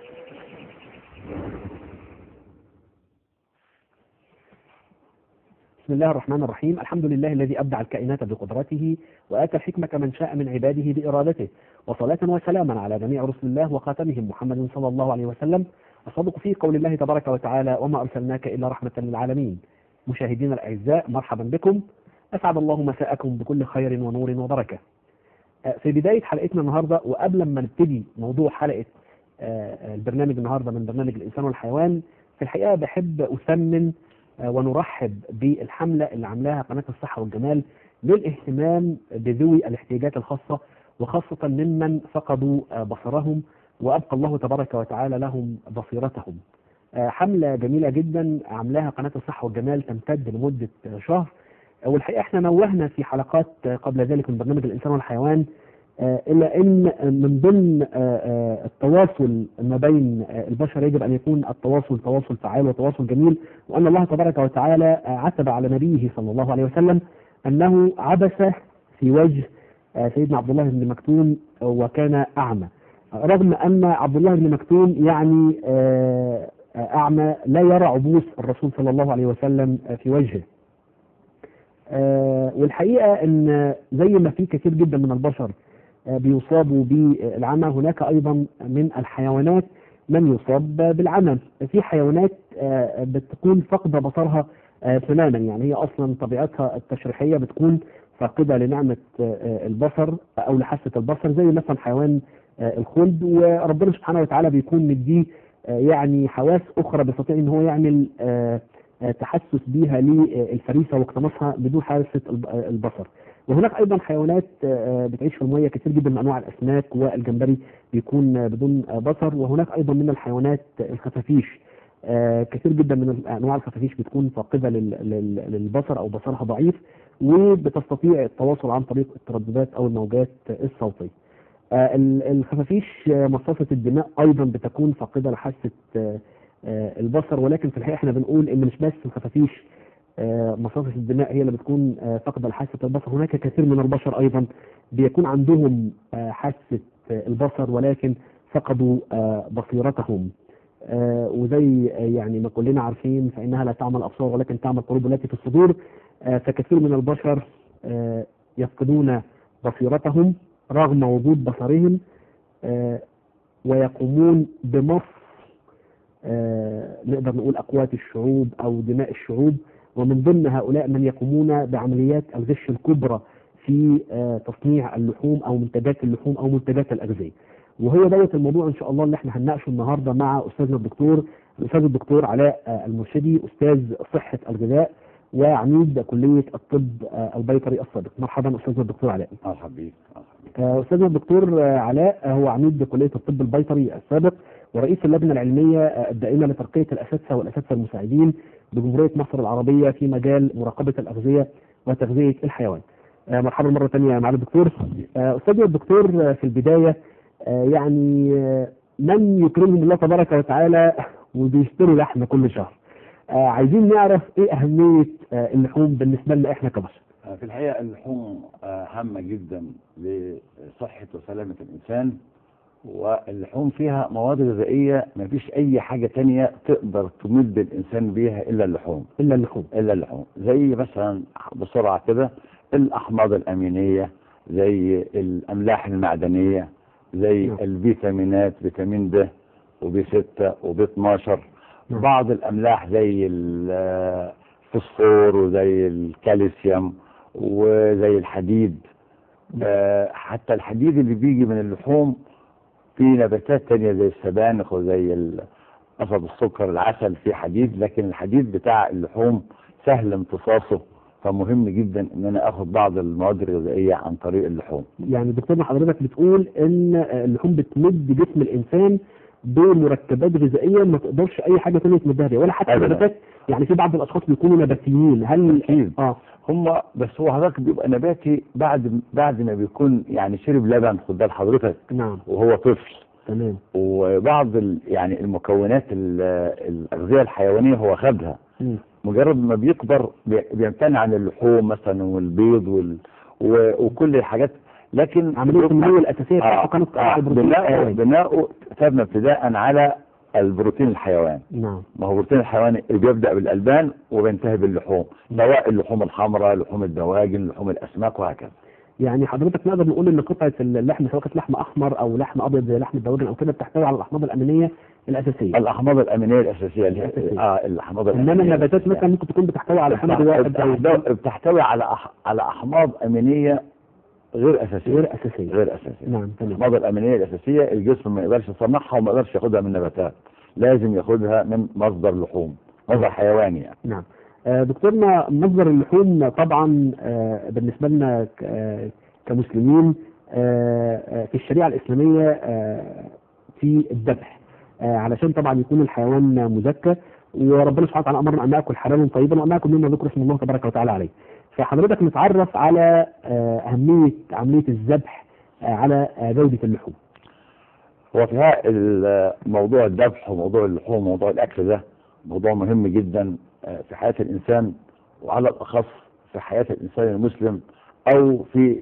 بسم الله الرحمن الرحيم الحمد لله الذي أبدع الكائنات بقدرته وآتى الحكمة من شاء من عباده بإرادته وصلاة وسلاما على جميع رسل الله وخاتمهم محمد صلى الله عليه وسلم الصادق في قول الله تبارك وتعالى وما أرسلناك إلا رحمة للعالمين مشاهدينا الأعزاء مرحبا بكم أسعد الله مساءكم بكل خير ونور وبركة في بداية حلقتنا النهاردة وقبل ما نبتدي موضوع حلقة البرنامج النهاردة من برنامج الإنسان والحيوان في الحقيقة بحب أثمن ونرحب بالحملة اللي عاملاها قناة الصحة والجمال للاهتمام بذوي الاحتياجات الخاصة وخاصة ممن فقدوا بصرهم وأبقى الله تبارك وتعالى لهم بصيرتهم حملة جميلة جدا عاملاها قناة الصحة والجمال تمتد لمدة شهر والحقيقة احنا نوهنا في حلقات قبل ذلك من برنامج الإنسان والحيوان إلا أن من ضمن التواصل ما بين البشر يجب أن يكون التواصل تواصل فعال وتواصل جميل وأن الله تبارك وتعالى عتب على نبيه صلى الله عليه وسلم أنه عبس في وجه سيدنا عبد الله بن مكتوم وكان أعمى رغم أن عبد الله بن مكتوم يعني أعمى لا يرى عبوس الرسول صلى الله عليه وسلم في وجهه والحقيقة أن زي ما في كثير جدا من البشر بيصابوا بالعمى هناك أيضا من الحيوانات من يصاب بالعمى في حيوانات بتكون فاقدة بصرها تماما يعني هي أصلا طبيعتها التشريحية بتكون فاقدة لنعمة البصر أو لحاسة البصر زي مثلا حيوان الخلد وربنا سبحانه وتعالى بيكون مديه يعني حواس أخرى بيستطيع إن هو يعمل تحسس بيها للفريسة واقتناصها بدون حاسة البصر وهناك ايضا حيوانات بتعيش في الميه كثير جدا من انواع الاسماك والجمبري بيكون بدون بصر وهناك ايضا من الحيوانات الخفافيش كثير جدا من انواع الخفافيش بتكون فاقده للبصر او بصرها ضعيف وبتستطيع التواصل عن طريق الترددات او الموجات الصوتيه. الخفافيش مصاصه الدماء ايضا بتكون فاقده لحاسه البصر ولكن في الحقيقه احنا بنقول ان مش بس الخفافيش مصاصة الدماء هي اللي بتكون فاقدة لحاسة البصر هناك كثير من البشر أيضا بيكون عندهم حاسة البصر ولكن فقدوا بصيرتهم وزي يعني ما كلنا عارفين فإنها لا تعمل الأبصار ولكن تعمل القلوب التي في الصدور فكثير من البشر يفقدون بصيرتهم رغم وجود بصرهم ويقومون بمص نقدر نقول أقوات الشعوب أو دماء الشعوب ومن ضمن هؤلاء من يقومون بعمليات الغش الكبرى في تصنيع اللحوم او منتجات اللحوم او منتجات الاغذيه. وهو دوت الموضوع ان شاء الله اللي احنا هنناقشه النهارده مع استاذنا الدكتور الاستاذ الدكتور علاء المرشدي استاذ صحه الغذاء وعميد كليه الطب البيطري السابق. مرحبا استاذنا الدكتور علاء. مرحبا بيك. استاذنا الدكتور علاء هو عميد كليه الطب البيطري السابق ورئيس اللجنه العلميه الدائمه لترقيه الاساتذه والاساتذه المساعدين بجمهوريه مصر العربيه في مجال مراقبه الاغذيه وتغذيه الحيوان. مرحبا مره ثانيه مع الدكتور. استاذنا الدكتور في البدايه يعني من يكرمهم الله تبارك وتعالى وبيشتروا لحم كل شهر. عايزين نعرف ايه اهميه اللحوم بالنسبه لنا احنا كبشر. في الحقيقه اللحوم هامه جدا لصحه وسلامه الانسان واللحوم فيها مواد غذائية ما فيش أي حاجة تانية تقدر تمد الإنسان بيها إلا اللحوم إلا اللحوم إلا اللحوم زي مثلا بسرعة كده الأحماض الأمينية زي الأملاح المعدنية زي نعم. الفيتامينات فيتامين د وبي 6 وبي 12 نعم. بعض الأملاح زي الفوسفور وزي الكالسيوم وزي الحديد آه، حتى الحديد اللي بيجي من اللحوم في نباتات تانية زي السبانخ وزي ال- قصب السكر العسل في حديد لكن الحديد بتاع اللحوم سهل امتصاصه فمهم جدا ان انا اخد بعض المواد الغذائيه عن طريق اللحوم يعني دكتورنا حضرتك بتقول ان اللحوم بتمد جسم الانسان بمركبات غذائيه ما تقدرش اي حاجه ثانيه تمدها بيها ولا حتى أبداً. النباتات يعني في بعض الاشخاص بيكونوا نباتيين هل أكيد. اه هم بس هو حضرتك بيبقى نباتي بعد بعد ما بيكون يعني شرب لبن خد بال حضرتك نعم وهو طفل تمام وبعض ال يعني المكونات ال- الاغذيه الحيوانيه هو خدها مم. مجرد ما بيكبر بي- بيمتنع عن اللحوم مثلا والبيض وال و- وكل الحاجات لكن عمليه التنميه الاساسيه بتاعته آه كانت آه البروتين بناءه الحيواني. بناءه كتبنا ابتداء على البروتين الحيواني نعم ما هو البروتين الحيواني اللي بيبدا بالالبان وبينتهي باللحوم سواء اللحوم الحمراء لحوم الدواجن لحوم الاسماك وهكذا يعني حضرتك نقدر نقول ان قطعه اللحم سواء كانت لحم احمر او لحم ابيض زي لحم الدواجن او كده بتحتوي على الاحماض الامينيه الاساسيه الاحماض الامينيه الاساسيه اللي الأساسية. اه الاحماض انما الامينيه النباتات الأساسية. مثلا ممكن تكون بتحتوي على حمض بتحتوي- واحد او بتحتوي, بتحتوي على أح على احماض امينيه غير اساسيه غير اساسيه غير اساسيه نعم تمام الاحماض الامينيه الاساسيه الجسم ما يقدرش يصنعها وما يقدرش ياخدها من نباتات لازم ياخدها من مصدر لحوم مصدر حيواني يعني نعم آه، دكتورنا مصدر اللحوم طبعا آه، بالنسبة لنا ك- آه، كمسلمين آه، آه، في الشريعة الإسلامية آه، في الذبح آه، علشان طبعا يكون الحيوان مزكى وربنا سبحانه وتعالى أمرنا أن نأكل حلالا طيبا وأن نأكل مما ذكر اسم الله تبارك وتعالى عليه فحضرتك نتعرف على آه، أهمية عملية الذبح آه، على آه، جودة اللحوم هو في ها- ال- موضوع الذبح وموضوع اللحوم وموضوع الاكل ده موضوع مهم جدا آه، في حياه الانسان وعلى الاخص في حياه الانسان المسلم او في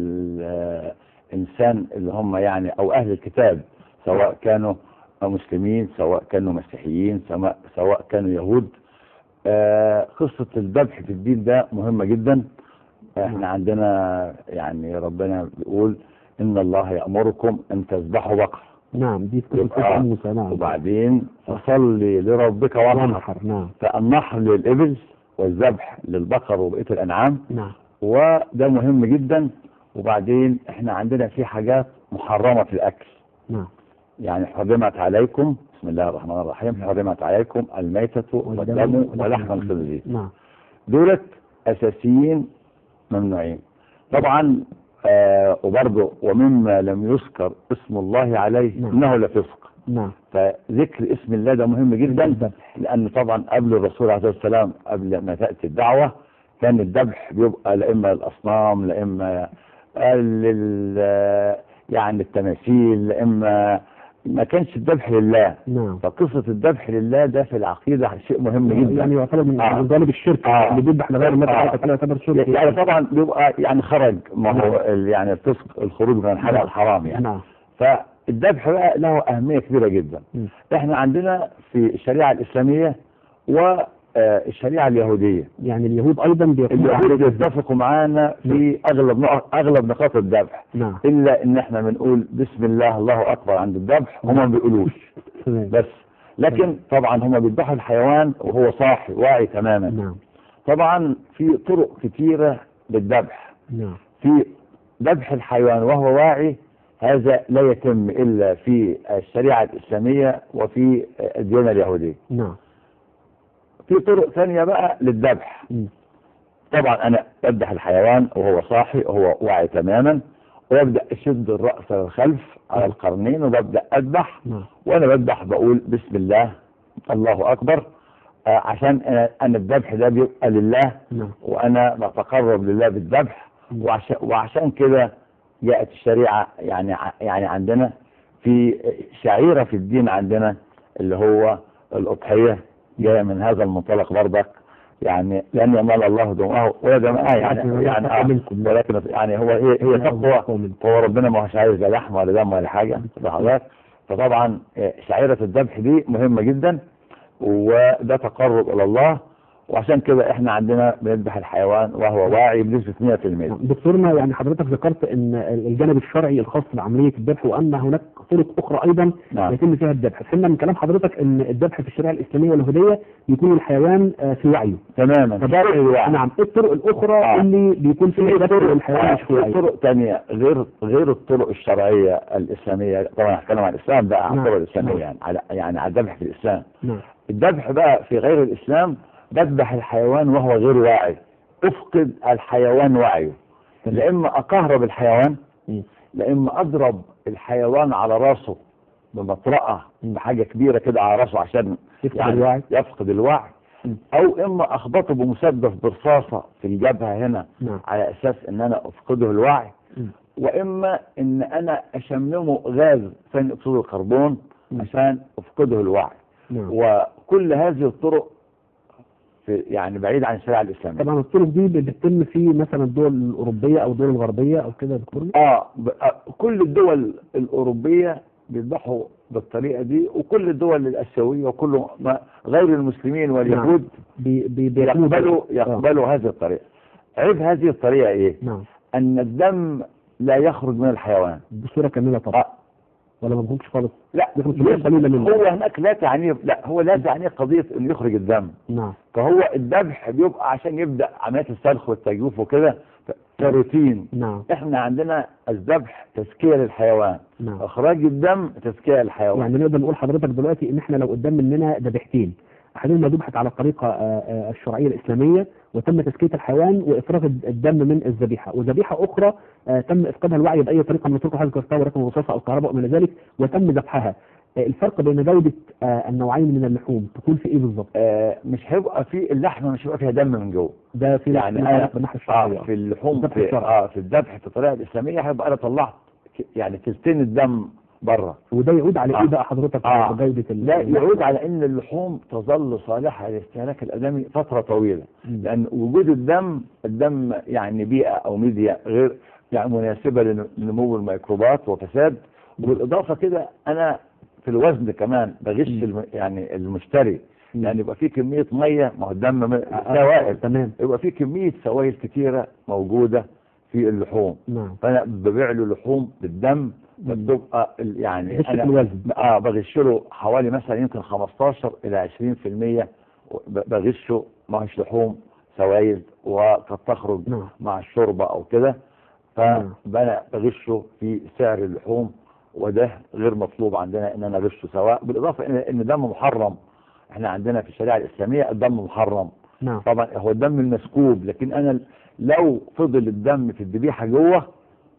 الانسان اللي هم يعني او اهل الكتاب سواء كانوا مسلمين سواء كانوا مسيحيين سواء سواء كانوا يهود آه، قصه الذبح في الدين ده مهمه جدا احنا عندنا يعني ربنا بيقول ان الله يامركم ان تذبحوا بقره نعم دي في قصة يبقى سيدنا موسى نعم وبعدين فصلي لربك وانحر وانحر نعم فالنحر للإبل والذبح للبقر وبقية الأنعام نعم وده مهم جدا وبعدين احنا عندنا في حاجات محرمة في الأكل نعم يعني حرمت عليكم بسم الله الرحمن الرحيم حرمت عليكم الميتة والدم ولحم الخنزير نعم دولت أساسيين ممنوعين طبعا آه وبرضه ومما لم يذكر اسم الله عليه نعم. انه لفسق نعم فذكر اسم الله ده مهم جدا الذبح لأن طبعا قبل الرسول عليه الصلاة والسلام قبل ما تأتي الدعوة كان الذبح بيبقى لا إما للأصنام لا إما لل يعني التماثيل لا إما ما كانش الذبح لله نعم فقصة الذبح لله ده في العقيدة شيء مهم جدا يعني يعتبر من آه. من جانب الشرك آه. اللي بيذبح لغير الله آه. سبحانه وتعالى يعتبر شرك يعني طبعا بيبقى يعني خرج ما هو ال- يعني الفسق الخروج من الحلال نعم. الحرام يعني نعم فالذبح بقى له أهمية كبيرة جدا مم. احنا عندنا في الشريعة الإسلامية والشريعة اليهودية يعني اليهود ايضا بيقولوا اليهود بيتفقوا معانا في اغلب نقط اغلب نقاط الذبح نعم الا ان احنا بنقول بسم الله الله اكبر عند الذبح هم ما بيقولوش تمام بس لكن طبعا هم بيذبحوا الحيوان وهو صاحي واعي تماما نعم طبعا في طرق كثيرة للذبح نعم في ذبح الحيوان وهو واعي هذا لا يتم الا في الشريعة الاسلامية وفي الديانة اليهودية نعم في طرق ثانية بقى للذبح مم. طبعا انا بذبح الحيوان وهو صاحي وهو واعي تماما وابدا اشد الراس للخلف على القرنين وببدا اذبح نعم وانا بذبح بقول بسم الله الله اكبر آه عشان انا أنا الذبح ده بيبقى لله نعم وانا بتقرب لله بالذبح مم. وعشان وعشان كده جاءت الشريعه يعني ع- يعني عندنا في شعيره في الدين عندنا اللي هو الاضحيه جايه من هذا المنطلق برضك يعني لن ينال الله دماءه ولا دماءه يعني يعني آه منكم ولكن يعني هو هي هي تقوى هو ربنا ما هوش عايز لا لحم ولا دم ولا حاجه لحظات فطبعا آه، شعيره الذبح دي مهمه جدا وده تقرب الى الله وعشان كده احنا عندنا بنذبح الحيوان وهو واعي بنسبه 100% دكتورنا يعني حضرتك ذكرت ان الجانب الشرعي الخاص بعمليه الذبح وان هناك طرق اخرى ايضا نعم يتم فيها الذبح فهمنا من كلام حضرتك ان الذبح في الشريعه الاسلاميه واليهوديه بيكون الحيوان آه، في وعيه تماما فده الوعي. نعم ايه الطرق الاخرى آه. اللي بيكون فيها في ذبح طرق الحيوان مش في في وعيه طرق تانية غير غير الطرق الشرعية الإسلامية طبعا هتكلم عن الإسلام بقى عن نعم. الطرق الإسلامية نعم. يعني على يعني على الذبح في الإسلام نعم الذبح بقى في غير الإسلام بذبح الحيوان وهو غير واعي أفقد الحيوان وعيه لا إما أكهرب الحيوان مم. لا إما أضرب الحيوان على راسه بمطرقة بحاجة كبيرة كده على راسه عشان يفقد يعني الوعي يفقد الوعي مم. أو إما أخبطه بمسدس برصاصة في الجبهة هنا نعم على اساس ان انا افقده الوعي مم. واما ان انا اشممه غاز ثاني اكسيد الكربون مم. عشان افقده الوعي نعم وكل هذه الطرق في يعني بعيد عن الشريعه الاسلاميه طبعا الطرق دي بتتم في مثلا الدول الاوروبيه او الدول الغربيه او كده يا دكتور اه ب- آه، كل الدول الاوروبيه بيذبحوا بالطريقه دي وكل الدول الاسيويه وكل ما غير المسلمين واليهود بي بي بيعملوا يقبلوا كده. آه. يقبلوا هذه الطريقه عيب هذه الطريقه ايه؟ نعم ان الدم لا يخرج من الحيوان بصوره كامله طبعا آه. ولا ما بهمش خالص لا يخرج كمية قليلة منه. هو هناك لا تعنيه لا هو لا تعنيه قضيه انه يخرج الدم نعم فهو الذبح بيبقى عشان يبدا عمليات السلخ والتجويف وكده كروتين نعم احنا عندنا الذبح تزكيه للحيوان نعم اخراج الدم تزكيه للحيوان يعني نقدر نقول حضرتك دلوقتي ان احنا لو قدام مننا ذبيحتين احدهما ذبحت على الطريقه آه، آه، الشرعيه الاسلاميه وتم تزكيه الحيوان وافراغ الدم من الذبيحه وذبيحه اخرى آه، تم افقادها الوعي باي طريقه من الطرق حاجه كرتها ورقم الرصاصه او الكهرباء ومن ذلك وتم ذبحها آه، الفرق بين جوده آه، النوعين من اللحوم تكون في ايه بالظبط؟ آه مش هيبقى في اللحمه مش هيبقى فيها دم من جوه ده في يعني يعني انا بالناحيه آه الشرعيه في اللحوم الذبح في, الشرعي. اه في الذبح في الطريقه الاسلاميه هيبقى انا طلعت ك- يعني تلتين الدم بره وده يعود على آه. ايه بقى حضرتك آه. جوده ال- لا اللحم؟ يعود على ان اللحوم تظل صالحه للاستهلاك الادمي فتره طويله مم. لان وجود الدم الدم يعني بيئه او ميديا غير يعني مناسبه لن- لنمو الميكروبات وفساد وبالاضافه كده انا في الوزن كمان بغش مم. الم يعني المشتري مم. يعني يبقى في كميه ميه ما هو الدم م- آه، آه، سوائل تمام يبقى في كميه سوائل كتيره موجوده في اللحوم نعم فانا ببيع له لحوم بالدم مم. فبتبقى ال- يعني بغش انا الوزن اه بغش له حوالي مثلا يمكن 15 الى 20% ب- بغشه معهش لحوم سوائل وقد تخرج نعم مع الشوربه او كده نعم. فانا بغشه في سعر اللحوم وده غير مطلوب عندنا ان انا اغشه سواء بالاضافه ان ان دم محرم احنا عندنا في الشريعه الاسلاميه الدم محرم نعم طبعا هو الدم المسكوب لكن انا لو فضل الدم في الذبيحه جوه نعم.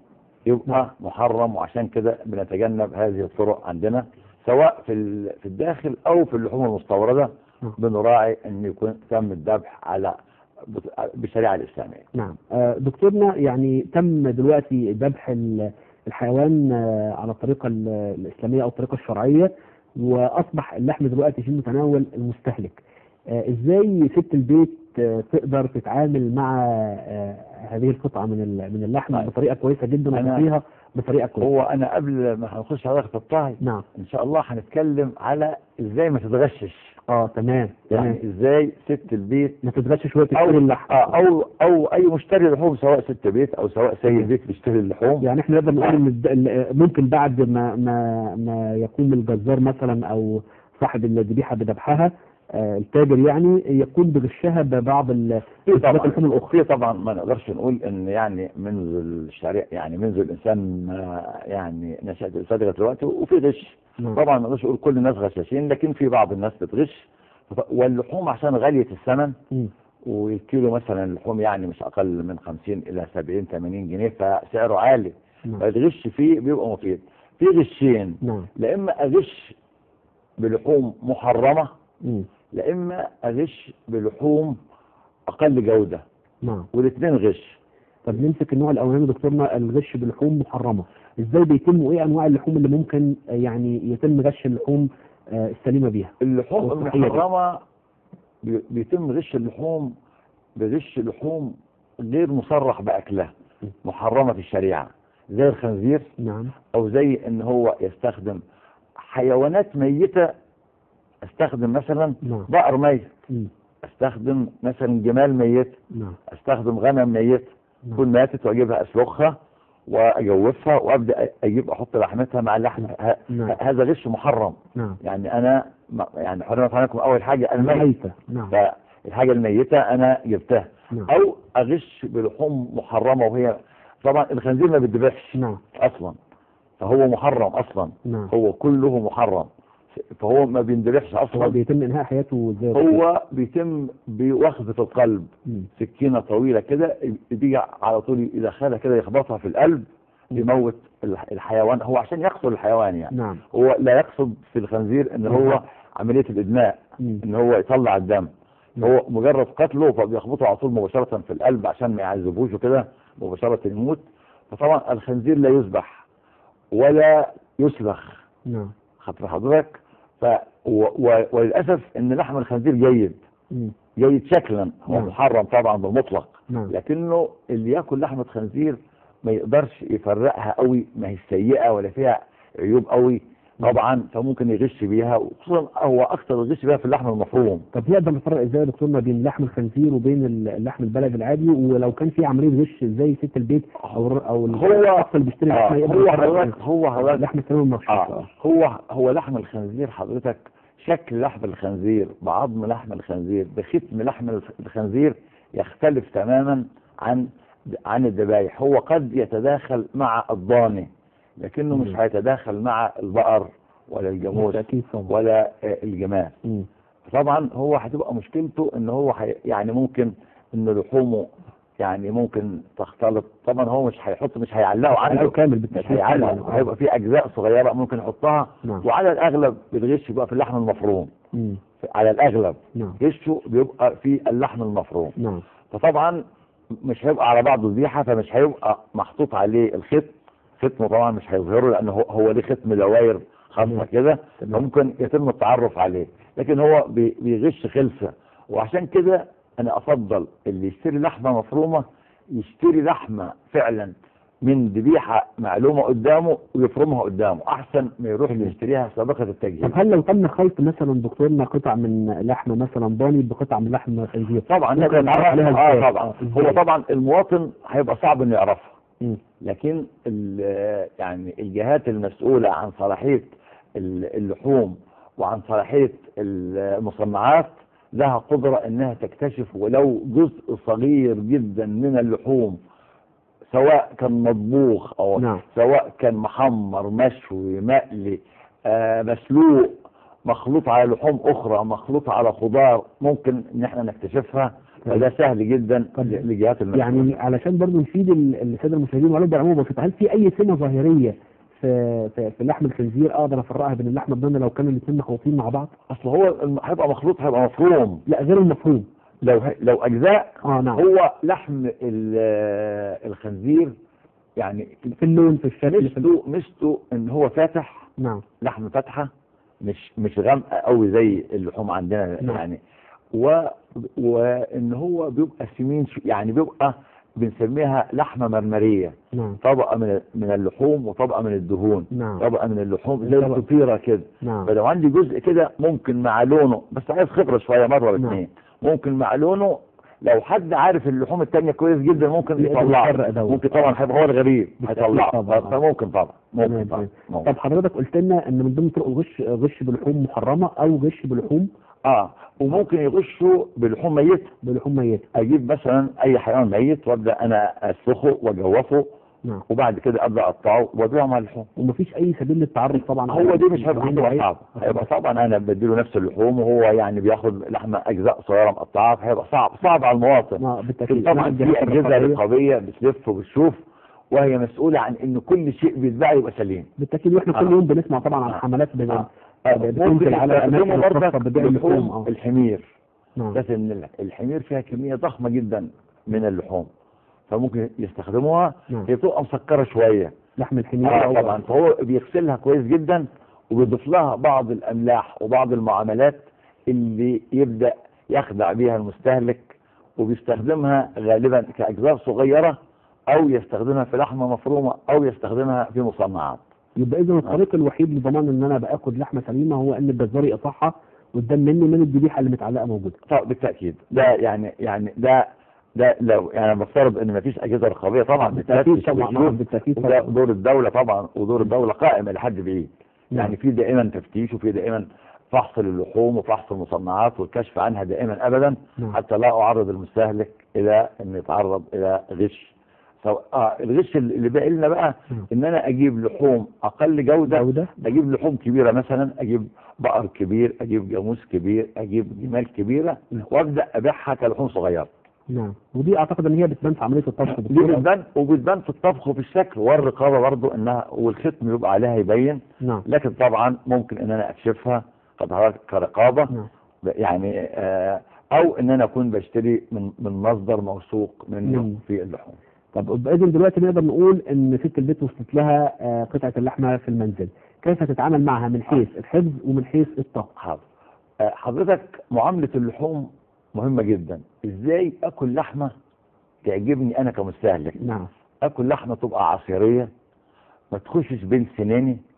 يبقى محرم وعشان كده بنتجنب هذه الطرق عندنا سواء في ال- في الداخل او في اللحوم المستورده نعم. بنراعي ان يكون تم الذبح على بت- بالشريعه الاسلاميه نعم آه، دكتورنا يعني تم دلوقتي ذبح ال- الحيوان آه، على الطريقة ال- الإسلامية أو الطريقة الشرعية وأصبح اللحم دلوقتي في متناول المستهلك آه، إزاي ست البيت آه، تقدر تتعامل مع آه، هذه القطعة من ال- من اللحم طيب. بطريقة كويسة جدا أنا- وتقيها بطريقة كويسة هو انا قبل ما هنخش على في الطهي نعم ان شاء الله هنتكلم على ازاي ما تتغشش اه تمام تمام يعني ازاي ست البيت ما تتغشش شوية او تشتري اللحم آه، او او اي مشتري لحوم سواء ست بيت او سواء سيد بيت بيشتري اللحوم يعني احنا نقدر نقول ان الد- ال- ممكن بعد ما ما ما يقوم الجزار مثلا او صاحب الذبيحه بذبحها آه، التاجر يعني يقوم بغشها ببعض ال- في الحاجات طبعا اللحوم الاخرى في طبعا ما نقدرش نقول ان يعني منذ الشريعه يعني منذ الانسان ما يعني نشأة الانسان لغايه دلوقتي وفي غش نعم. طبعا ما نقدرش نقول كل الناس غشاشين لكن في بعض الناس بتغش واللحوم عشان غاليه الثمن مم. والكيلو مثلا اللحوم يعني مش اقل من 50 الى 70 80 جنيه فسعره عالي نعم فالغش فيه بيبقى مفيد في غشين نعم لا اما اغش بلحوم محرمه مم. لا اما اغش بلحوم اقل جوده نعم والاثنين غش طب نمسك النوع الاولاني دكتورنا الغش بلحوم محرمه ازاي بيتم وايه انواع اللحوم اللي ممكن آه، يعني يتم غش اللحوم آه، السليمه بيها اللحوم والصحية دي. المحرمه بي- بيتم غش اللحوم بغش لحوم غير مصرح باكلها م. محرمه في الشريعه زي الخنزير نعم او زي ان هو يستخدم حيوانات ميته استخدم مثلا نعم بقر ميت مم. استخدم مثلا جمال ميت نعم استخدم غنم ميت نعم. تكون ماتت واجيبها اسلخها واجوفها وابدا اجيب احط لحمتها مع اللحم ه- نعم هذا غش محرم نعم يعني انا ما- يعني حرمت عليكم اول حاجه الميت ميتة نعم فالحاجه الميته انا جبتها نعم او اغش بلحوم محرمه وهي طبعا الخنزير ما بيتذبحش نعم اصلا فهو محرم اصلا نعم هو كله محرم فهو ما بيندبحش هو اصلا بيتم انهاء حياته ازاي هو بيتم بوخزه القلب مم. سكينه طويله كده بيجي على طول يدخلها كده يخبطها في القلب يموت الح- الحيوان هو عشان يقتل الحيوان يعني نعم هو لا يقصد في الخنزير ان هو عمليه الادماء مم. ان هو يطلع الدم نعم. هو مجرد قتله فبيخبطه على طول مباشره في القلب عشان ما يعذبوش وكده مباشره يموت فطبعا الخنزير لا يذبح ولا يسلخ نعم خاطر حضرتك ف و... و... وللاسف ان لحم الخنزير جيد مم. جيد شكلا هو نعم. محرم طبعا بالمطلق نعم لكنه اللي ياكل لحمه خنزير ما يقدرش يفرقها قوي ما هي سيئه ولا فيها عيوب قوي طبعا فممكن يغش بيها وخصوصا هو اكثر الغش بيها في اللحم المفروم طب نقدر نفرق ازاي يا دكتور ما بين لحم الخنزير وبين اللحم البلدي العادي ولو كان في عمليه غش ازاي ست البيت او الر- او ال- هو- الشخص اللي بيشتري آه لحمه يقدر هو يفرق حضرتك بين هو حضرتك لحم السمين والمغشوش آه هو هو لحم الخنزير حضرتك شكل لحم الخنزير بعظم لحم الخنزير بختم لحم الخنزير يختلف تماما عن عن الذبايح هو قد يتداخل مع الضاني لكنه مش مم. هيتداخل مع البقر ولا الجاموس بالتاكيد طبعا ولا آه، الجمال مم. طبعا هو هتبقى مشكلته ان هو حي... يعني ممكن ان لحومه يعني ممكن تختلط طبعا هو مش هيحط مش هيعلقه على عنده كامل مش بالتاكيد هيعلق طبعاً. هيبقى في اجزاء صغيره ممكن يحطها نعم وعلى الاغلب الغش بيبقى في اللحم المفروم مم. على الاغلب نعم غشه بيبقى في اللحم المفروم نعم فطبعا مش هيبقى على بعضه ذبيحه فمش هيبقى محطوط عليه الختم ختمه طبعا مش هيظهره لان هو هو ليه ختم دواير خاصه تمام. كده تمام. فممكن يتم التعرف عليه لكن هو بي- بيغش خلسه وعشان كده انا افضل اللي يشتري لحمه مفرومه يشتري لحمه فعلا من ذبيحه معلومه قدامه ويفرمها قدامه احسن ما يروح يشتريها سابقه التجهيز طب هل لو تم خلط مثلا دكتورنا قطع من لحمه مثلا ضاني بقطع من لحم خنزير طبعا ممكن نقدر نتعرف عليها نعرفها إزاي؟ اه طبعا آه، إزاي؟ هو طبعا المواطن هيبقى صعب انه يعرفها مم. لكن ال- يعني الجهات المسؤولة عن صلاحية ال- اللحوم وعن صلاحية المصنعات لها قدرة انها تكتشف ولو جزء صغير جدا من اللحوم سواء كان مطبوخ او نعم سواء كان محمر مشوي مقلي آه مسلوق مخلوط على لحوم اخرى مخلوط على خضار ممكن ان احنا نكتشفها فده سهل جدا طب لجهات المسؤولة يعني علشان برضو نفيد ال- الساده المشاهدين ولو بالعموم بسيطه هل في اي سمه ظاهريه في في, في لحم الخنزير اقدر افرقها بين اللحمه الضاني لو كانوا الاثنين مخلوطين مع بعض؟ اصل هو الم- هيبقى مخلوط هيبقى مفروم لا غير المفروم لو لو اجزاء اه نعم هو لحم ال- الخنزير يعني في اللون في الشكل في ال- مشته مشته ان هو فاتح نعم لحم فاتحه مش مش غامقه قوي زي اللحوم عندنا نعم. يعني و وان هو بيبقى سمين شو- يعني بيبقى بنسميها لحمه مرمريه نعم طبقه من من اللحوم وطبقه من الدهون نعم طبقه من اللحوم زي طبقة. الفطيره كده نعم فلو عندي جزء كده ممكن مع لونه بس عايز خبرة شوية مرة ولا نعم. اتنين ممكن مع لونه لو حد عارف اللحوم التانية كويس جدا ممكن يقدر يطلعه يفرق دوت. ممكن طبعا هيبقى هو الغريب بالتأكيد هيطلعه طبعا. ف- فممكن طبعا ممكن تمام، طبعا طب ممكن. حضرتك قلت لنا ان من ضمن طرق الغش غش بلحوم محرمه او غش بلحوم اه وممكن يغشوا بلحوم ميتة بلحوم ميته اجيب مثلا اي حيوان ميت وابدا انا اسلخه واجوفه نعم وبعد كده ابدا اقطعه وابيعه مع اللحوم ومفيش اي سبيل للتعرف طبعا هو دي مش هيبقى هتبقى عليه. صعب هيبقى طبعا انا بديله نفس اللحوم وهو يعني بياخد لحمه اجزاء صغيره مقطعه فهيبقى صعب صعب على المواطن اه لكن بالتاكيد طبعا الجهات في اجهزه الرقابية. رقابيه بتلف وبتشوف وهي مسؤوله عن ان كل شيء بيتباع يبقى سليم بالتاكيد واحنا كل آه. يوم بنسمع طبعا عن آه. حملات بن- آه. بتنزل على يستخدموا الاماكن الخاصه برضك ببيع اللحوم لحوم اه الحمير نعم بس ان ال- الحمير فيها كميه ضخمه جدا من اللحوم فممكن يستخدموها نعم هي بتبقى مسكره شويه لحم الحمير اه أو- طبعا فهو بيغسلها كويس جدا وبيضيف لها بعض الاملاح وبعض المعاملات اللي يبدا يخدع بيها المستهلك وبيستخدمها غالبا كاجزاء صغيره او يستخدمها في لحمه مفرومه او يستخدمها في مصنعات يبقى اذا الطريق الوحيد لضمان ان انا باخد لحمه سليمه هو ان الجزار يقطعها قدام مني من الذبيحه اللي متعلقه موجوده طبعا بالتاكيد ده يعني يعني ده ده لو يعني بفترض ان مفيش اجهزه رقابيه طبعا بالتاكيد بتفتش طبعا آه، وتشوف بالتاكيد وده طبعا دور الدوله طبعا ودور الدوله قائم الى حد بعيد نعم. يعني في دائما تفتيش وفي دائما فحص للحوم وفحص المصنعات والكشف عنها دائما ابدا نعم. حتى لا اعرض المستهلك الى ان يتعرض الى غش سواء آه الغش اللي باقي لنا بقى نعم. ان انا اجيب لحوم اقل جوده جوده اجيب لحوم كبيره مثلا اجيب بقر كبير اجيب جاموس كبير اجيب جمال كبيره نعم. وابدا ابيعها كلحوم صغيره نعم ودي اعتقد ان هي بتبان في عمليه الطبخ دي بصورة- بتبان وبتبان في الطبخ وفي الشكل والرقابه برضو انها والختم يبقى عليها يبين نعم لكن طبعا ممكن ان انا اكشفها قد حضرتك كرقابه نعم يعني آه او ان انا اكون بشتري من من مصدر موثوق منه نعم. في اللحوم طب اذا دلوقتي نقدر نقول ان ست البيت وصلت لها آه، قطعه اللحمه في المنزل كيف تتعامل معها من حيث الحفظ ومن حيث الطهي حاضر آه حضرتك معامله اللحوم مهمه جدا ازاي اكل لحمه تعجبني انا كمستهلك نعم اكل لحمه تبقى عصيريه ما تخشش بين سناني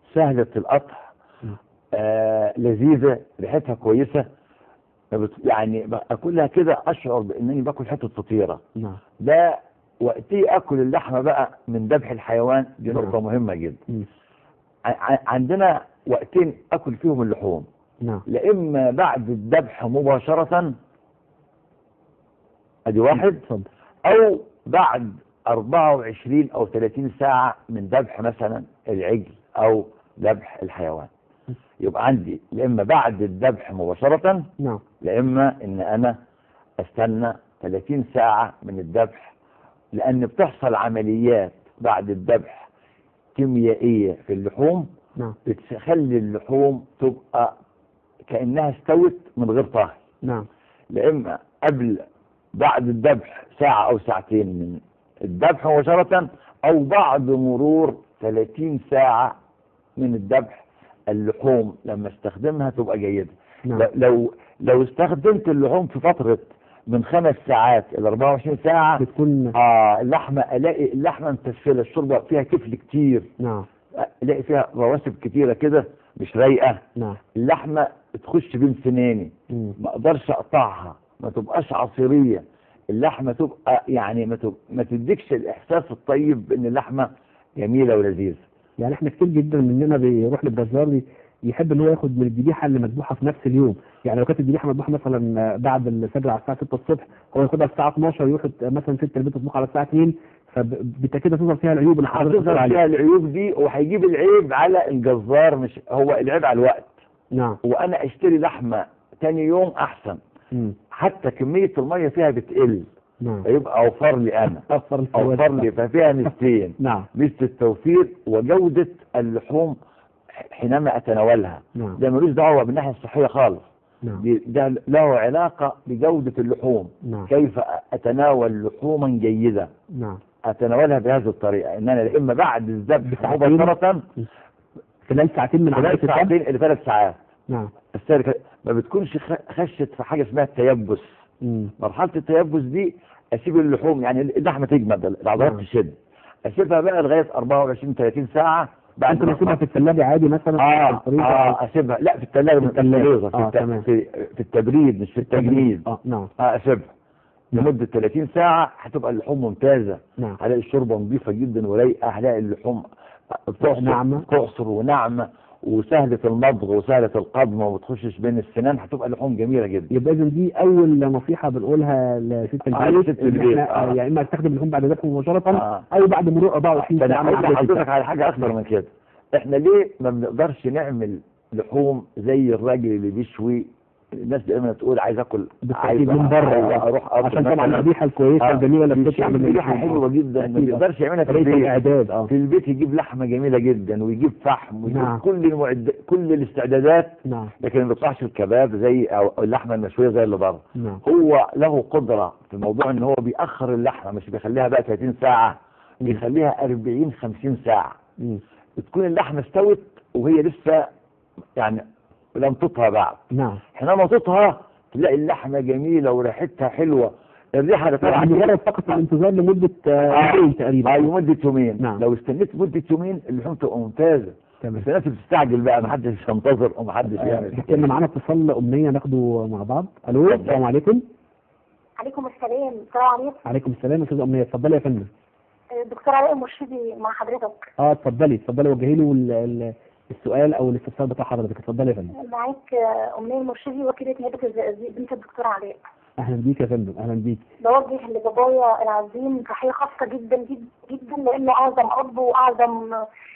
سهلة القطع نعم. آه لذيذة ريحتها كويسة ما بت- يعني باكلها كده اشعر بانني باكل حته فطيره نعم ده وقتي اكل اللحمه بقى من ذبح الحيوان دي نعم. نقطه مهمه جدا مم. ع- ع- عندنا وقتين اكل فيهم اللحوم نعم لا اما بعد الذبح مباشره ادي واحد اتفضل او بعد 24 او 30 ساعه من ذبح مثلا العجل او ذبح الحيوان يبقى عندي لا اما بعد الذبح مباشره نعم لا اما ان انا استنى 30 ساعه من الذبح لان بتحصل عمليات بعد الذبح كيميائيه في اللحوم نعم بتخلي اللحوم تبقى كانها استوت من غير طهي نعم لا اما قبل بعد الذبح ساعه او ساعتين من الذبح مباشره او بعد مرور 30 ساعه من الذبح اللحوم لما استخدمها تبقى جيده نعم ل- لو لو استخدمت اللحوم في فتره من خمس ساعات الى 24 ساعه بتكون اه اللحمه الاقي اللحمه متسفله الشوربه فيها كفل كتير نعم الاقي فيها رواسب كتيره كده مش رايقه نعم اللحمه تخش بين سناني مم. ما اقدرش اقطعها ما تبقاش عصيريه اللحمه تبقى يعني ما, تب... ما تديكش الاحساس الطيب ان اللحمه جميله ولذيذه يعني احنا كتير جدا مننا بيروح للجزار يحب ان هو ياخد من الذبيحه اللي مذبوحه في نفس اليوم يعني لو كانت الذبيحه مذبوحه مثلا بعد الفجر على الساعه 6 الصبح هو ياخدها الساعه 12 يروح مثلا 6 البيت تطبخ على الساعه 2 فبالتاكيد هتظهر فيها العيوب اللي حضرتك بتقول هتظهر عليها فيها العيوب دي وهيجيب العيب على الجزار مش هو العيب على الوقت نعم وانا اشتري لحمه تاني يوم احسن مم. حتى كميه الميه فيها بتقل نعم فيبقى اوفر لي انا اوفر الفوائد اوفر لي ففيها ميزتين نعم ميزه التوفير وجوده اللحوم حينما اتناولها نعم ده ملوش دعوه بالناحيه الصحيه خالص نعم دي- ده له علاقه بجوده اللحوم نعم كيف اتناول لحوما جيده نعم اتناولها بهذه الطريقه ان انا يا اما بعد الذبح بساعتين. مباشره خلال ساعتين من عمليه خلال الذبح ساعتين الى ثلاث ساعات نعم السلكة ما بتكونش خ- خشت في حاجه اسمها التيبس مم. مرحله التيبس دي اسيب اللحوم يعني اللحمه تجمد العضلات نعم. تشد اسيبها بقى لغايه 24 30 ساعه بعد ممكن ما اسيبها في الثلاجه عادي مثلا اه في الفريزر اه اسيبها لا في الثلاجه في من الثلاجة. الفريزر في, آه، الت- تمام. في, في التبريد مش في التجميد اه نعم اه اسيبها لمده 30 ساعه هتبقى اللحوم ممتازه نعم هلاقي الشوربه نظيفه جدا ورايقه هلاقي اللحوم بتعصر ناعمة. تعصر وناعمه وسهله المضغ وسهله القضم وما بتخشش بين السنان هتبقى لحوم جميله جدا يبقى اذا دي اول نصيحه بنقولها لست آه، البيت لست إن البيت، احنا آه. يا اما استخدم اللحوم بعد ذبحه مباشره آه. او بعد مرور 24 ده انا ساعه من عايز عملية حضرتك الذبح. على حاجه اكتر من كده احنا ليه ما بنقدرش نعمل لحوم زي الراجل اللي بيشوي الناس دايما تقول عايز اكل بالتأكيد عايز من بره عايز اروح أكل عشان طبعا مثلاً. الذبيحه الكويسه آه، الجميله اللي بتطلع بيشم من ريحه اللحوم. حلوه جدا ما أكيد. بيقدرش يعملها في طريقه البيت الاعداد اه في البيت يجيب لحمه جميله جدا ويجيب فحم ويجيب نعم. كل المعد... كل الاستعدادات نعم لكن ما بيطلعش الكباب زي او أو اللحمه المشويه زي اللي بره نعم هو له قدره في موضوع ان هو بيأخر اللحمه مش بيخليها بقى 30 ساعه بيخليها 40 50 ساعه مم. بتكون اللحمه استوت وهي لسه يعني لم تطهى بعد نعم حينما تطهى تلاقي اللحمه جميله وريحتها حلوه الريحه اللي طالعه يعني دي- مجرد فقط الانتظار لمده آه، آه. يومين تقريبا اه لمده يومين نعم. لو استنيت مده يومين اللحوم تبقى ممتازه تمام بس الناس بتستعجل بقى ما حدش ينتظر وما حدش آه، يعمل كنا معانا اتصال امنيه ناخده مع بعض الو السلام عليكم عليكم السلام السلام عليكم عليكم السلام استاذ امنيه اتفضلي يا فندم دكتور علاء المرشدي مع حضرتك اه اتفضلي اتفضلي وجهي له ال- ال- السؤال او الاستفسار بتاع حضرتك اتفضلي يا فندم معاك آه، أمنية المرشدي وكيلة نيابة الزقازيق بنت الدكتور علاء اهلا بيك يا فندم اهلا بيك بوجه لبابايا العظيم تحية خاصة جدا جدا جدا لأنه أعظم أب وأعظم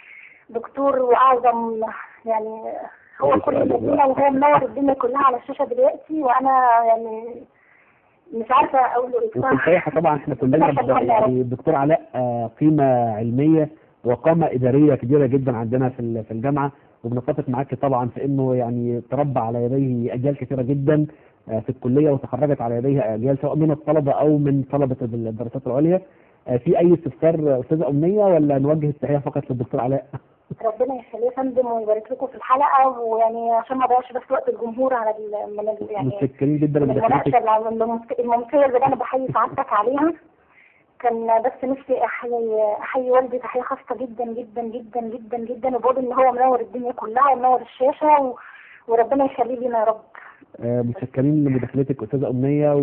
دكتور وأعظم يعني هو كل المدينة وهو منور الدنيا كلها على الشاشة دلوقتي وأنا يعني مش عارفة أقول له إيه وفي بصراحة. الحقيقه طبعا احنا كلنا ب- يعني الدكتور علاء آه، قيمه علميه وقامه اداريه كبيره جدا عندنا في ال- في الجامعه وبنتفق معاك طبعا في انه يعني تربى على يديه اجيال كثيره جدا آه، في الكليه وتخرجت على يديه اجيال سواء من الطلبه او من طلبه الدراسات العليا آه، في اي استفسار استاذه امنيه ولا نوجه التحيه فقط للدكتور علاء؟ ربنا يخليه يا فندم ويبارك لكم في الحلقة ويعني عشان ما اضيعش بس وقت الجمهور على ال- من ال- يعني متشكرين جدا من المناقشة لمداخلتك الممت- الممتازة اللي أنا بحيي سعادتك عليها كان بس نفسي احيي احيي والدي تحيه خاصه جدا جدا جدا جدا جدا وبقول ان هو منور الدنيا كلها ومنور الشاشه و... وربنا يخليه لينا يا رب آه، متشكرين لمداخلتك استاذه امنيه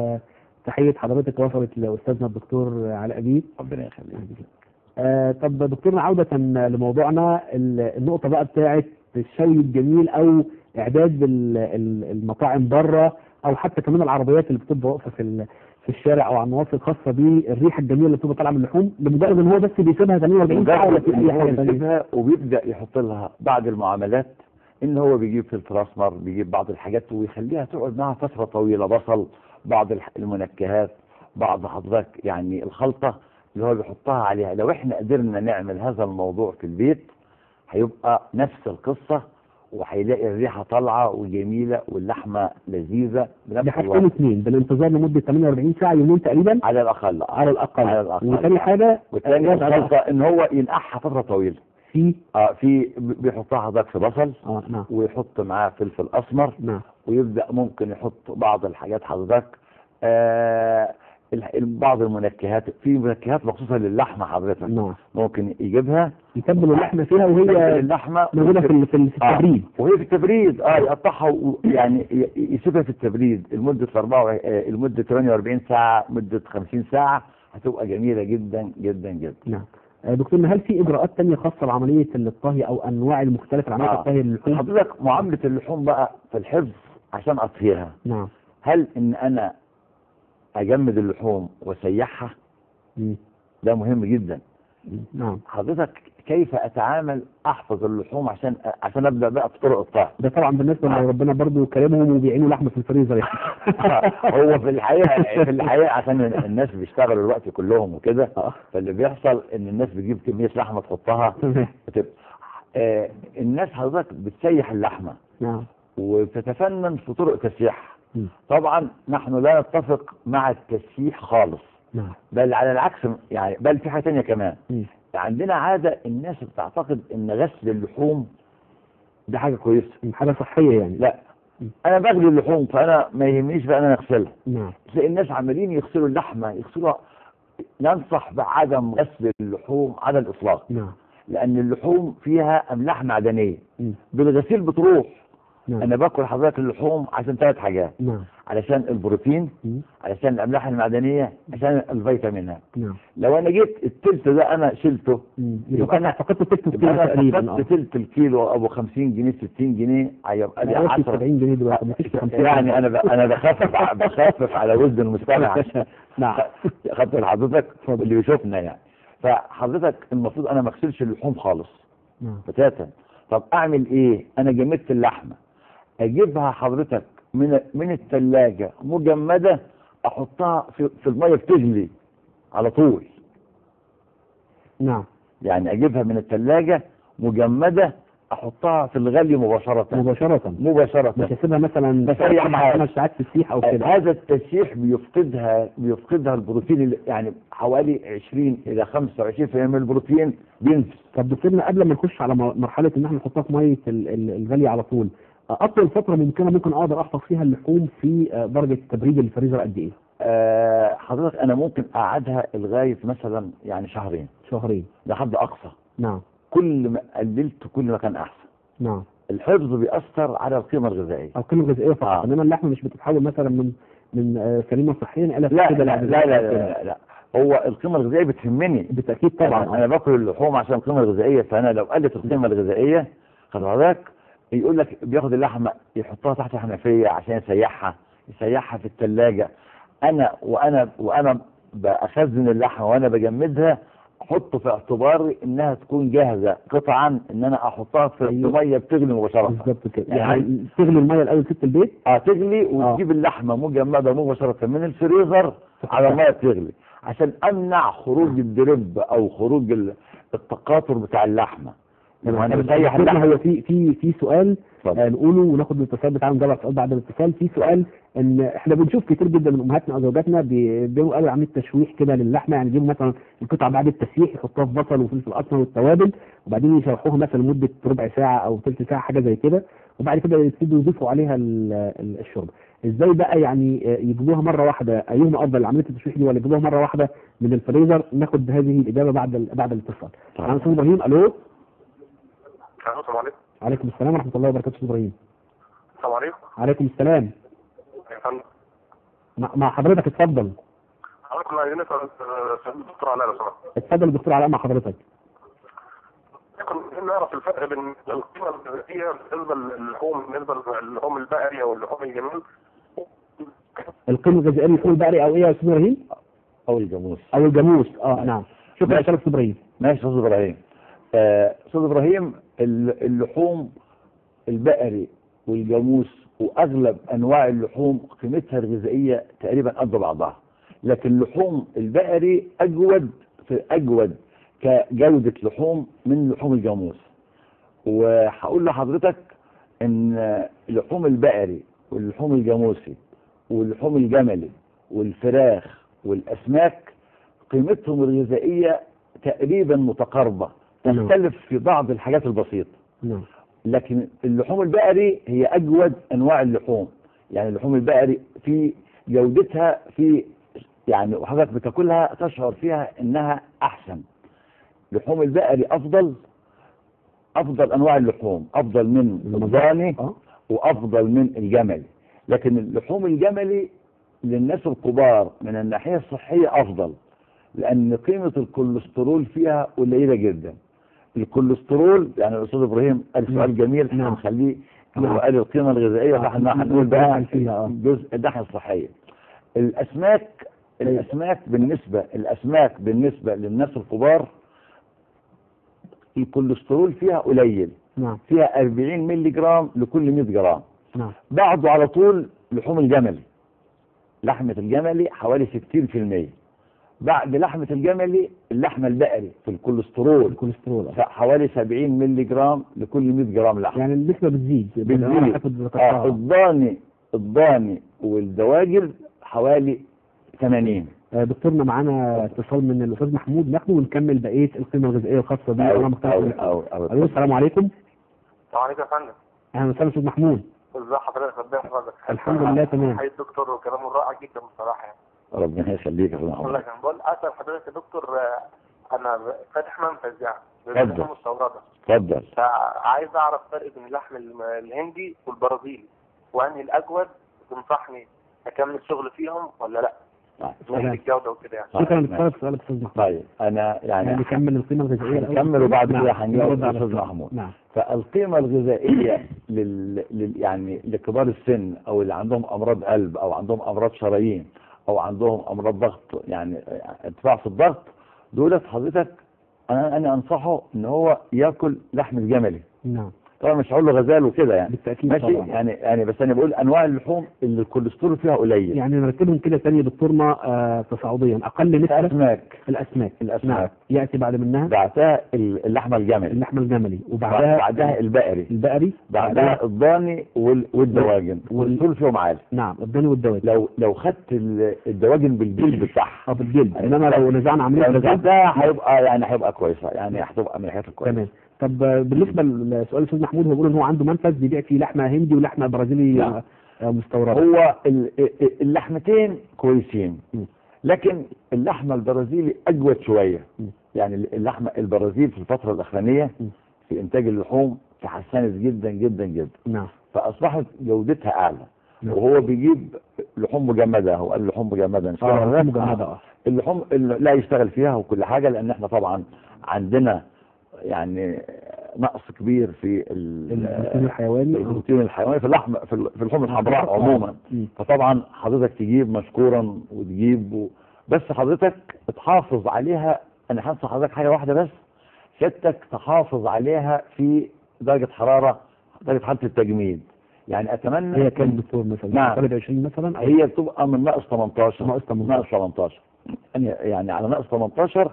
وتحيه حضرتك وصلت لاستاذنا الدكتور علاء بيه ربنا يخليك آه، طب دكتورنا عودة لموضوعنا ال- النقطة بقى بتاعت الشوي الجميل أو إعداد ال- ال- المطاعم بره أو حتى كمان العربيات اللي بتبقى واقفة في ال- في الشارع أو على النواصي الخاصة بالريحة الجميلة اللي بتبقى طالعة من اللحوم لمجرد إن هو بس بيسيبها 48 ساعة ولا في أي حاجة ثانية بيجيبها وبيبدا يحط لها بعض المعاملات ان هو بيجيب فلتر اسمر بيجيب بعض الحاجات ويخليها تقعد معها فتره طويله بصل بعض الح- المنكهات بعض حضرتك يعني الخلطه اللي هو بيحطها عليها لو احنا قدرنا نعمل هذا الموضوع في البيت هيبقى نفس القصه وهيلاقي الريحه طالعه وجميله واللحمه لذيذه دي بنفس حاجتين الوقت اثنين بالانتظار لمدة 48 ساعة يومين تقريبا على الاقل على الأقل على الأقل. وتاني حاجة والثاني الغاز على- الخلطه ان هو ينقعها فتره طويله في اه في بيحطها حضرتك في بصل اه نعم ويحط معاه فلفل اسمر نعم ويبدا ممكن يحط بعض الحاجات حضرتك آه ال- بعض المنكهات في منكهات مخصوصه للحمه حضرتك نعم ممكن يجيبها يتبلوا اللحمة فيها يتبل وهي اللحمه موجودة في ال- في ال- في آه. التبريد وهي في التبريد اه يقطعها و- يعني ي- يسيبها في التبريد لمده 4 آه، لمده 48 ساعه مده 50 ساعه هتبقى جميله جدا جدا جدا نعم آه، دكتورنا هل في اجراءات تانية خاصه بعمليه الطهي او انواع المختلفه لعمليه آه. الطهي للحوم حضرتك معامله اللحوم بقى في الحفظ عشان اطهيها نعم هل ان انا اجمد اللحوم واسيحها مم. ده مهم جدا مم. نعم حضرتك كيف اتعامل احفظ اللحوم عشان عشان ابدا بقى في طرق الطهي ده طبعا بالنسبه آه. لو ربنا برضو كرمهم وبيعينوا لحمه في الفريزر يعني. هو في الحقيقه في الحقيقه عشان الناس بيشتغلوا الوقت كلهم وكده اه فاللي بيحصل ان الناس بتجيب كميه لحمه تحطها تمام بتبقى آه الناس حضرتك بتسيح اللحمه نعم وبتتفنن في طرق تسييحها مم. طبعا نحن لا نتفق مع التسييح خالص نعم بل على العكس يعني بل في حاجه ثانيه كمان مم. عندنا عاده الناس بتعتقد ان غسل اللحوم ده حاجه كويسه حاجه صحيه يعني لا انا بغلي اللحوم فانا ما يهمنيش بقى انا اغسلها نعم تلاقي الناس عمالين يغسلوا اللحمه يغسلوها ننصح بعدم غسل اللحوم على الاطلاق نعم لان اللحوم فيها املاح معدنيه مم. بالغسيل بتروح نعم انا باكل حضرتك اللحوم عشان ثلاث حاجات نعم علشان البروتين مم. علشان الاملاح المعدنيه عشان الفيتامينات نعم لو انا جيت التلت ده انا شلته مم. يبقى يبقى أنا- انا فقدت تلت يبقى كيلو انا تقريبا فقدت تلت الكيلو ابو 50 جنيه 60 جنيه هيبقى لي اه 10 70 جنيه دلوقتي مفيش في 50 يعني انا ب... انا بخفف ع- بخفف على وزن المستمع عشان نعم خدت لحضرتك اتفضل. اللي بيشوفنا يعني فحضرتك المفروض انا ما اغسلش اللحوم خالص نعم بتاتا طب اعمل ايه انا جمدت اللحمه اجيبها حضرتك من من الثلاجه مجمده احطها في, في الميه بتغلي على طول نعم يعني اجيبها من الثلاجه مجمده احطها في الغلي مباشره مباشره مباشره مش هسيبها مثلا بس أي اربع حاجة. خمس ساعات تسيح او كده هذا التسييح بيفقدها بيفقدها البروتين اللي- يعني حوالي 20 الى 25% من البروتين بينزل طب دكتورنا قبل ما نخش على م- مرحله ان احنا نحطها في ميه ال- ال- الغلي على طول اطول فتره ممكنه ممكن اقدر احفظ فيها اللحوم في آه، درجه تبريد الفريزر قد ايه؟ آه حضرتك انا ممكن اقعدها لغايه مثلا يعني شهرين شهرين ده حد اقصى نعم كل ما قللت كل ما كان احسن نعم الحفظ بيأثر على القيمه الغذائيه او قيمه غذائيه فقط آه. انما اللحمه مش بتتحول مثلا من من آه، سليمه صحيا الى لا فاسدة لا لا لعدوية لا, أو كده. لا, لا, لا. هو القيمه الغذائيه بتهمني بالتاكيد طبعا انا, أنا باكل اللحوم عشان القيمه الغذائيه فانا لو قلت القيمه الغذائيه خد بالك يقول لك بياخد اللحمه يحطها تحت الحنفيه عشان يسيحها يسيحها في الثلاجه انا وانا وانا بخزن اللحمه وانا بجمدها احط في اعتباري انها تكون جاهزه قطعا ان انا احطها في في أيوة. ميه بتغلي مباشره بالظبط كده يعني- يعني تغلي الميه الاول ست البيت اه تغلي وتجيب اللحمه مجمده مباشره من الفريزر على ميه تغلي عشان امنع خروج الدرب او خروج ال- التقاطر بتاع اللحمه وانا بسيح دكتورنا اللحمه هو في في في سؤال اتفضل. آه، نقوله وناخد الاتصال بتاعنا نجاوب على السؤال بعد الاتصال في سؤال ان احنا بنشوف كتير جدا من امهاتنا او زوجاتنا بي- بيعملوا قوي عمليه تشويح كده للحمه يعني يجيبوا مثلا القطعه بعد التسييح يحطوها في بصل وفلفل اسمر والتوابل وبعدين يشوحوها مثلا لمده ربع ساعه او ثلث ساعه حاجه زي كده وبعد كده يبتدوا يضيفوا عليها ال- ال- الشوربه ازاي بقى يعني آه، يجيبوها مره واحده ايهما افضل عمليه التشويح دي ولا يجيبوها مره واحده من الفريزر ناخد هذه الاجابه بعد ال- بعد الاتصال معانا استاذ ابراهيم الو السلام عليكم عليكم السلام ورحمه الله وبركاته استاذ ابراهيم السلام عليكم عليكم السلام يا فندم مع مع حضرتك اتفضل حضرتك كنا عايزين نسال آه، الدكتور علاء لو سمحت اتفضل الدكتور علاء مع حضرتك كنا عايزين نعرف الفرق بين القيمه الغذائيه بالنسبه للحوم بالنسبه للحوم البقري او اللحوم الجميل القيمه الغذائيه للحوم البقري او ايه يا استاذ ابراهيم او الجاموس او الجاموس اه نعم شكرا يا ماشي. استاذ ابراهيم ماشي استاذ ابراهيم آه، استاذ ابراهيم ال- اللحوم البقري والجاموس واغلب انواع اللحوم قيمتها الغذائيه تقريبا قد بعضها لكن لحوم البقري اجود في اجود كجوده لحوم من لحوم الجاموس وهقول لحضرتك ان لحوم البقري واللحوم الجاموسي واللحوم الجملي والفراخ والاسماك قيمتهم الغذائيه تقريبا متقاربه نعم. تختلف في بعض الحاجات البسيطه نعم لكن اللحوم البقري هي اجود انواع اللحوم يعني اللحوم البقري في جودتها في يعني وحضرتك بتاكلها تشعر فيها انها احسن لحوم البقري افضل افضل انواع اللحوم افضل من الضاني اه وافضل من الجملي لكن اللحوم الجملي للناس الكبار من الناحيه الصحيه افضل لان قيمه الكوليسترول فيها قليله جدا الكوليسترول يعني الاستاذ ابراهيم قال نعم. سؤال جميل نعم. هنخليه نعم. هو قال القيمه الغذائيه آه، فاحنا هنقول بقى ندخل فيها، آه. جزء الناحيه الصحيه الاسماك الاسماك بالنسبه الاسماك بالنسبه للناس الكبار الكوليسترول فيها قليل نعم فيها 40 مللي جرام لكل 100 جرام نعم بعده على طول لحوم الجملي لحمة الجملي حوالي 60% بعد لحمة الجملي اللحمة البقري في الكوليسترول الكوليسترول آه. حوالي 70 مللي جرام لكل 100 جرام لحم يعني النسبه بتزيد بتزيد. على حسب آه ذكرتها. الضاني الضاني والدواجر حوالي 80 آه، دكتورنا معانا اتصال من الاستاذ محمود ناخده ونكمل بقيه القيمه الغذائيه الخاصه بيه أو انا مختلف أو من- أو أو الو السلام عليكم السلام عليكم يا فندم اهلا وسهلا استاذ محمود ازي حضرتك ربنا يحفظك الحمد لله تمام. حي الدكتور وكلامه رائع جدا بصراحه يعني ربنا يخليك يا أستاذ بقول محمود لك انا بقول اسال حضرتك يا دكتور آه، انا فاتح منفذ يعني اتفضل. باللحوم المستورده اتفضل فعايز اعرف فرق بين اللحم الم- الهندي والبرازيلي وانهي الاجود تنصحني اكمل شغل فيهم ولا لا طيب. من ناحيه الجوده وكده يعني طيب، شكرا ماشي. لسؤالك سؤالك استاذ محمود طيب أنا يعني يعني نكمل القيمه الغذائيه الأول. هنكمل وبعد نعم. كده هنجاوب نرد على الأستاذ السؤال. محمود. نعم فالقيمة الغذائية لل... لل... يعني لكبار السن أو اللي عندهم أمراض قلب أو عندهم أمراض شرايين أو عندهم أمراض ضغط يعني ارتفاع في الضغط دولت حضرتك أنا أنا أنصحه إن هو ياكل لحم الجملي نعم طبعا مش هقول له غزال وكده يعني بالتاكيد ماشي طبعا يعني يعني بس أنا بقول أنواع اللحوم اللي الكوليسترول فيها قليل يعني نرتبهم كده ثاني يا دكتورنا آه تصاعديا اقل نسبه الأسماك الاسماك الأسماك. نعم ياتي بعد منها بعدها اللحمة الجملي اللحم الجملي وبعدها بعدها البقري البقري بعدها الضاني وال... والدواجن وال- والكوليسترول فيهم عالي نعم الضاني والدواجن لو لو خدت ال- الدواجن بالجلد بتاعها اه بالجلد انما لو نزعنا عمليه لو الجلد نزعتها هيبقى يعني هيبقى كويسه يعني هتبقى من الحاجات الكويسه تمام طب آه، بالنسبه لسؤال الاستاذ محمود هو بيقول ان هو عنده منفذ بيبيع فيه لحمه هندي ولحمه برازيلي نعم. آه، آه، مستورده هو ال- ال- اللحمتين كويسين م. لكن اللحمه البرازيلي اجود شويه م. يعني اللحمه البرازيل في الفتره الاخرانيه م. في انتاج اللحوم تحسنت جدا جدا جدا نعم فاصبحت جودتها اعلى نعم. وهو بيجيب لحوم مجمده هو قال لحوم مجمده مش كده؟ اه آه. مجمده اه اللحوم اللي لا يشتغل فيها وكل حاجة لأن احنا طبعا عندنا يعني نقص كبير في ال- البروتين الحيواني آه. البروتين الحيواني في اللحم في ال- في اللحوم الحمراء عموما مم. فطبعا حضرتك تجيب مشكورا وتجيب و... بس حضرتك تحافظ عليها انا هنصح حضرتك حاجه واحده بس سيادتك تحافظ في في درجه حراره درجه حاله التجميد يعني اتمنى هي كام دكتور مثلا نعم. طالب 20 مثلا أو هي بتبقى من ناقص 18 ناقص 18. ناقص 18 يعني يعني على ناقص 18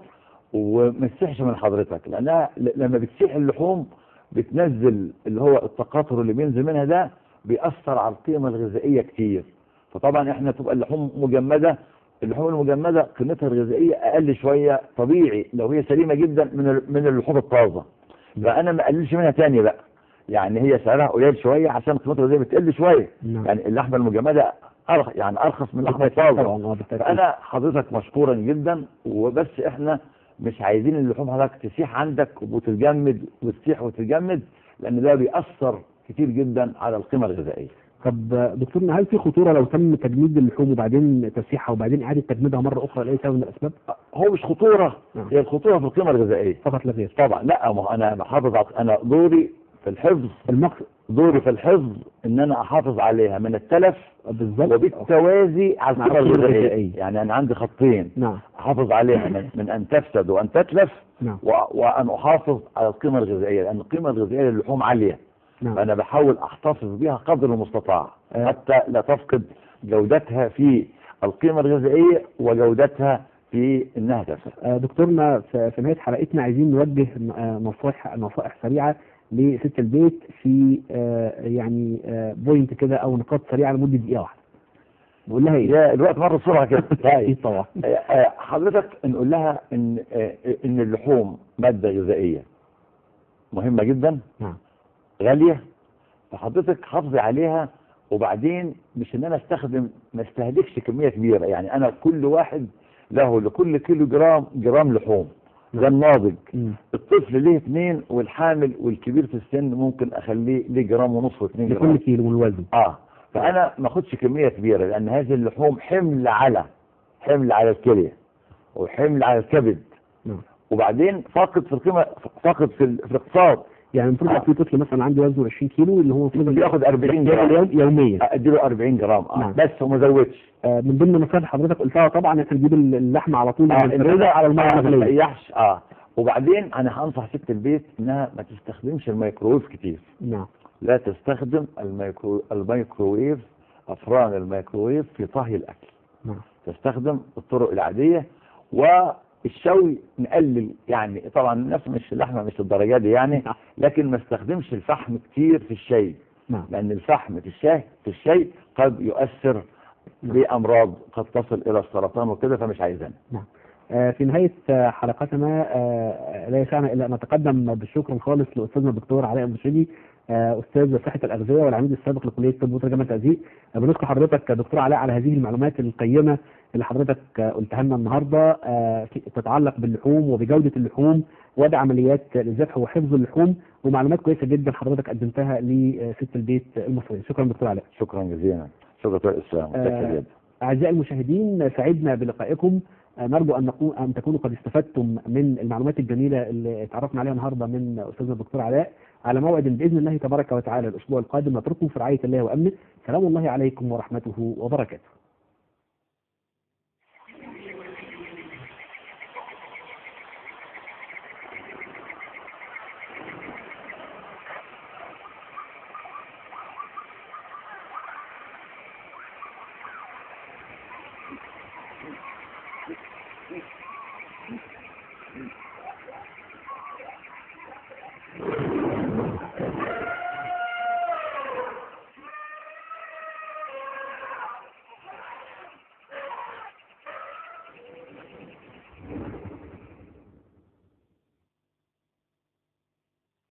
وما تسيحش من حضرتك لانها ل- لما بتسيح اللحوم بتنزل اللي هو التقاطر اللي بينزل منها ده بيأثر على القيمة الغذائية كتير فطبعا احنا تبقى اللحوم مجمدة اللحوم المجمدة قيمتها الغذائية أقل شوية طبيعي لو هي سليمة جدا من ال- من اللحوم الطازة فأنا ما أقللش منها تاني بقى يعني هي سعرها قليل شويه عشان قيمتها الغذائيه بتقل شويه نعم يعني اللحمه المجمده أرخ يعني ارخص من اللحمه الطازه طبعا اه بالتأكيد. فانا حضرتك مشكورا جدا وبس احنا مش عايزين اللحوم حضرتك تسيح عندك وتتجمد وتسيح وتتجمد لان ده بيأثر كتير جدا على القيمه الغذائيه طب آه، دكتورنا هل في خطوره لو تم تجميد اللحوم وبعدين تسييحها وبعدين اعاده تجميدها مره اخرى لاي سبب من الاسباب؟ هو مش خطوره نعم. هي الخطوره في القيمه الغذائيه فقط لا غير طبعا لا ما هو انا بحافظ على انا دوري في الحفظ المقصد دوري في الحفظ ان انا احافظ عليها من التلف بالظبط وبالتوازي على مع القيمه القيمة الغذائيه الغذائية. يعني انا عندي خطين نعم احافظ عليها من, من ان تفسد وان تتلف نعم و- وان احافظ على القيمه الغذائيه لان القيمه الغذائيه للحوم عاليه نعم فانا بحاول احتفظ بها قدر المستطاع آه. حتى لا تفقد جودتها في القيمه الغذائيه وجودتها في انها تفسد آه، دكتورنا في في نهايه حلقتنا عايزين نوجه آه، نصائح نصائح سريعه لست البيت في آه، يعني آه، بوينت كده او نقاط سريعه لمده دقيقه واحده. نقول لها ايه؟ يا الوقت مر بسرعه كده اكيد طبعا آه، آه، حضرتك نقول لها ان آه، ان اللحوم ماده غذائيه مهمه جدا نعم غاليه فحضرتك حافظي عليها وبعدين مش ان انا استخدم ما استهلكش كميه كبيره يعني انا كل واحد له لكل كيلو جرام جرام لحوم ده الناضج مم. الطفل ليه اثنين والحامل والكبير في السن ممكن اخليه ليه جرام ونص واثنين لكل جرام كيلو من الوزن اه فانا ما اخدش كميه كبيره لان هذه اللحوم حمل على حمل على الكليه وحمل على الكبد نعم وبعدين فاقد في القيمه فاقد في, ال- في الاقتصاد يعني المفروض آه. لو في طفل مثلا عنده وزنه 20 كيلو اللي هو المفروض بياخد 40 ياخد جرام يوم يوميا اديله 40 جرام اه نعم. بس وما زودش آه، من ضمن النصائح اللي حضرتك قلتها طبعا احنا نجيب اللحمه على طول اه من الفريزر على الميه ما المغليه تريحش اه وبعدين انا هنصح ست البيت انها ما تستخدمش الميكروويف كتير نعم لا تستخدم الميكرو الميكروويف افران الميكروويف في طهي الاكل نعم تستخدم الطرق العاديه والشوي نقلل يعني طبعا نفس مش اللحمه مش الدرجه دي يعني نعم. لكن ما استخدمش الفحم كتير في الشاي نعم لان الفحم في الشاي في الشاي قد يؤثر بامراض قد تصل الى السرطان وكده فمش عايزينها آه، في نهاية آه، حلقتنا آه، لا يسعنا إلا أن نتقدم بالشكر الخالص لأستاذنا الدكتور علاء المرشدي آه، أستاذ صحة الأغذية والعميد السابق لكلية طب وترجمة التأذيب آه، بنشكر حضرتك يا دكتور علاء على هذه المعلومات القيمة اللي حضرتك آه، قلتها لنا النهاردة آه، في- تتعلق باللحوم وبجودة اللحوم وضع عمليات الذبح وحفظ اللحوم ومعلومات كويسة جدا حضرتك قدمتها لست البيت المصرية شكرا دكتور علاء شكرا جزيلا شكرا الاسلام متشكر آه، جدا أعزائي المشاهدين سعدنا بلقائكم آه، نرجو أن نكون أن تكونوا قد استفدتم من المعلومات الجميلة اللي اتعرفنا عليها النهاردة من أستاذنا الدكتور علاء على موعد بإذن الله تبارك وتعالى الأسبوع القادم نترككم في رعاية الله وأمنه سلام الله عليكم ورحمته وبركاته